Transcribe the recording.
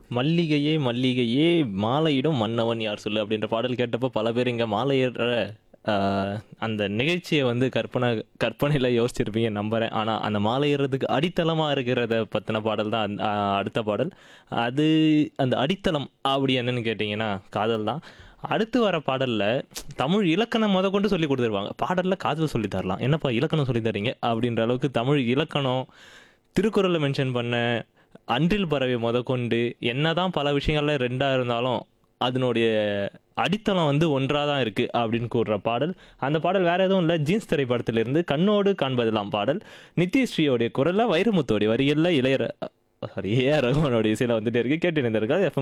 மல்லிகையே மல்லிகையே மாலையிடும் மன்னவன் யார் சொல்லு அப்படின்ற பாடல் கேட்டப்போ பல பேர் இங்கே மாலையிடுற ஆஹ், அந்த நிகழ்ச்சியை வந்து கற்பனை கற்பனையில் யோசிச்சிருப்பீங்க நம்புகிறேன் ஆனால் அந்த மாலையிடுறதுக்கு அடித்தளமாக இருக்கிறத பற்றின பாடல் தான் அந்த- ஆஹ், அடுத்த பாடல் அது அந்த அடித்தளம் அப்படி என்னன்னு கேட்டிங்கன்னா காதல் தான் அடுத்து வர பாடலில் தமிழ் இலக்கணம் முத கொண்டு சொல்லி கொடுத்துருவாங்க பாடலில் காதல் சொல்லி தரலாம் என்னப்பா இலக்கணம் சொல்லி தரீங்க அப்படின்ற அளவுக்கு தமிழ் இலக்கணம் திருக்குறளை மென்ஷன் பண்ண அன்றில் பறவை முதற்கொண்டு என்னதான் பல விஷயங்கள்ல ரெண்டாக இருந்தாலும் அதனுடைய அடித்தளம் வந்து ஒன்றாக தான் இருக்குது அப்படின்னு கூறுற பாடல் அந்த பாடல் வேற எதுவும் இல்லை ஜீன்ஸ் திரைப்படத்திலிருந்து கண்ணோடு காண்பதெல்லாம் பாடல் நித்யஸ்ரீயோடைய குரலில் வைரமுத்தோடைய வரிகளில் இளையர சாரி ஏஆர் ரகுமானோடைய இசையில் வந்துட்டே இருக்கு கேட்டு இருந்திருக்காது எஃப்எம்